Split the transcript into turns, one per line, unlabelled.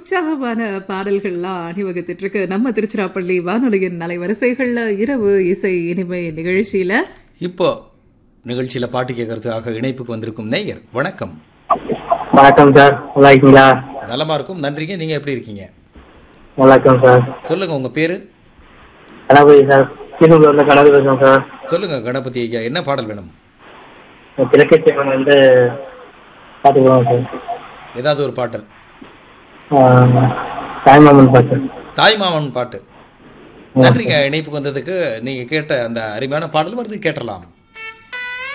உற்சாகமான பாடல்கள்லாம் அணிவகுத்துட்டு இருக்கு நம்ம திருச்சிராப்பள்ளி வானொலியின் அலைவரிசைகள்ல இரவு இசை இனிமை நிகழ்ச்சியில
இப்போ நிகழ்ச்சியில பாட்டு கேட்கறதுக்காக இணைப்புக்கு வந்திருக்கும் நேயர் வணக்கம்
வணக்கம் சார் நல்லா இருக்கீங்களா
நலமா இருக்கும் நன்றிங்க நீங்க எப்படி இருக்கீங்க
வணக்கம் சார்
சொல்லுங்க உங்க பேரு
கணபதி சார் திருவள்ளூர்ல கணபதி பேசுறேன் சார்
சொல்லுங்க கணபதி ஐயா என்ன பாடல் வேணும்
கிழக்கு சிவன் வந்து பார்த்துக்கலாம் சார்
ஏதாவது ஒரு பாடல்
ஆஹ், தாய்மாமன் பாட்டு
தாய்மாமன் பாட்டு நன்றிங்க இணைப்புக்கு வந்ததுக்கு நீங்க கேட்ட அந்த அருமையான பாடல் வருது கேட்டலாம்